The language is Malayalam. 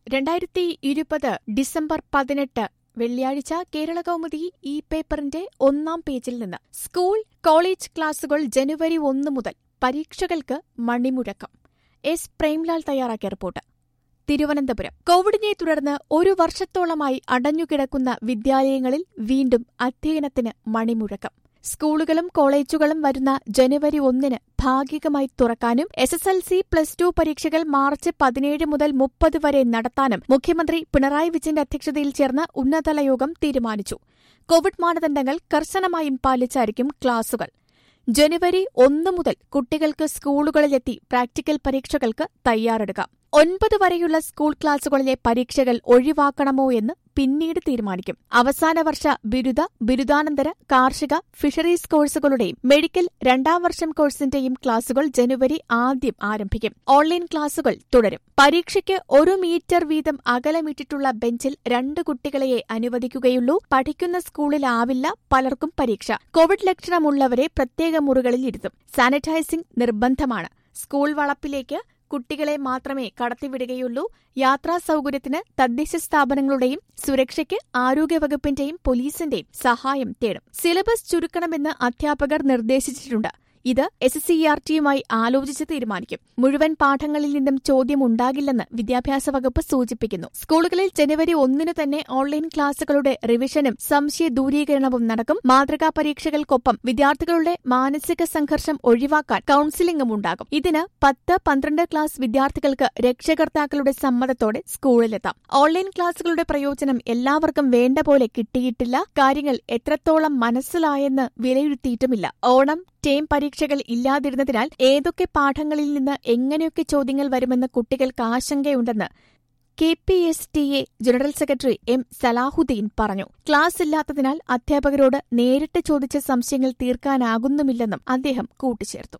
രണ്ടായിരത്തി ഇരുപത് ഡിസംബർ പതിനെട്ട് വെള്ളിയാഴ്ച കേരളകൗമുദി ഈ പേപ്പറിന്റെ ഒന്നാം പേജിൽ നിന്ന് സ്കൂൾ കോളേജ് ക്ലാസുകൾ ജനുവരി ഒന്ന് മുതൽ പരീക്ഷകൾക്ക് മണിമുഴക്കം എസ് പ്രേംലാൽ തയ്യാറാക്കിയ റിപ്പോർട്ട് തിരുവനന്തപുരം കോവിഡിനെ തുടർന്ന് ഒരു വർഷത്തോളമായി അടഞ്ഞുകിടക്കുന്ന വിദ്യാലയങ്ങളിൽ വീണ്ടും അധ്യയനത്തിന് മണിമുഴക്കം സ്കൂളുകളും കോളേജുകളും വരുന്ന ജനുവരി ഒന്നിന് ഭാഗികമായി തുറക്കാനും S S L C plus two പരീക്ഷകൾ മാർച്ച് പതിനേഴ് മുതൽ മുപ്പത് വരെ നടത്താനും മുഖ്യമന്ത്രി പിണറായി വിജയന്റെ അധ്യക്ഷതയിൽ ചേർന്ന ഉന്നതതല യോഗം തീരുമാനിച്ചു കോവിഡ് മാനദണ്ഡങ്ങൾ കർശനമായും പാലിച്ചായിരിക്കും ക്ലാസുകൾ ജനുവരി ഒന്ന് മുതൽ കുട്ടികൾക്ക് സ്കൂളുകളിലെത്തി പ്രാക്ടിക്കൽ പരീക്ഷകൾക്ക് തയ്യാറെടുക്കാം ഒൻപത് വരെയുള്ള സ്കൂൾ ക്ലാസുകളിലെ പരീക്ഷകൾ ഒഴിവാക്കണമോ എന്ന് പിന്നീട് തീരുമാനിക്കും അവസാന വർഷ ബിരുദ ബിരുദാനന്തര കാർഷിക ഫിഷറീസ് കോഴ്സുകളുടെയും മെഡിക്കൽ രണ്ടാം വർഷം കോഴ്സിന്റെയും ക്ലാസുകൾ ജനുവരി ആദ്യം ആരംഭിക്കും ഓൺലൈൻ ക്ലാസുകൾ തുടരും പരീക്ഷയ്ക്ക് ഒരു മീറ്റർ വീതം അകലമിട്ടിട്ടുള്ള ബെഞ്ചിൽ രണ്ട് കുട്ടികളെയേ അനുവദിക്കുകയുള്ളൂ പഠിക്കുന്ന സ്കൂളിലാവില്ല പലർക്കും പരീക്ഷ കോവിഡ് ലക്ഷണമുള്ളവരെ പ്രത്യേക മുറികളിൽ ഇരുത്തും സാനിറ്റൈസിംഗ് നിർബന്ധമാണ് സ്കൂൾ വളപ്പിലേക്ക് കുട്ടികളെ മാത്രമേ കടത്തിവിടുകയുള്ളൂ യാത്രാ സൌകര്യത്തിന് തദ്ദേശ സ്ഥാപനങ്ങളുടെയും സുരക്ഷയ്ക്ക് ആരോഗ്യവകുപ്പിന്റെയും പോലീസിന്റെയും സഹായം തേടും സിലബസ് ചുരുക്കണമെന്ന് അധ്യാപകർ നിർദ്ദേശിച്ചിട്ടുണ്ട് ഇത് എസ് സി ആർ ടിയുമായി ആലോചിച്ച് തീരുമാനിക്കും മുഴുവൻ പാഠങ്ങളിൽ നിന്നും ചോദ്യമുണ്ടാകില്ലെന്ന് വിദ്യാഭ്യാസ വകുപ്പ് സൂചിപ്പിക്കുന്നു സ്കൂളുകളിൽ ജനുവരി ഒന്നിനു തന്നെ ഓൺലൈൻ ക്ലാസുകളുടെ റിവിഷനും സംശയ ദൂരീകരണവും നടക്കും മാതൃകാ പരീക്ഷകൾക്കൊപ്പം വിദ്യാർത്ഥികളുടെ മാനസിക സംഘർഷം ഒഴിവാക്കാൻ കൌൺസിലിംഗും ഉണ്ടാകും ഇതിന് പത്ത് പന്ത്രണ്ട് ക്ലാസ് വിദ്യാർത്ഥികൾക്ക് രക്ഷകർത്താക്കളുടെ സമ്മതത്തോടെ സ്കൂളിലെത്താം ഓൺലൈൻ ക്ലാസുകളുടെ പ്രയോജനം എല്ലാവർക്കും വേണ്ട പോലെ കിട്ടിയിട്ടില്ല കാര്യങ്ങൾ എത്രത്തോളം മനസ്സിലായെന്ന് വിലയിരുത്തിയിട്ടുമില്ല ഓണം ടേം പരീക്ഷകൾ ഇല്ലാതിരുന്നതിനാൽ ഏതൊക്കെ പാഠങ്ങളിൽ നിന്ന് എങ്ങനെയൊക്കെ ചോദ്യങ്ങൾ വരുമെന്ന് കുട്ടികൾക്ക് ആശങ്കയുണ്ടെന്ന് K P S T A general secretary M Salahuddin പറഞ്ഞു ക്ലാസ് ഇല്ലാത്തതിനാൽ അധ്യാപകരോട് നേരിട്ട് ചോദിച്ച സംശയങ്ങൾ തീർക്കാനാകുന്നുമില്ലെന്നും അദ്ദേഹം കൂട്ടിച്ചേർത്തു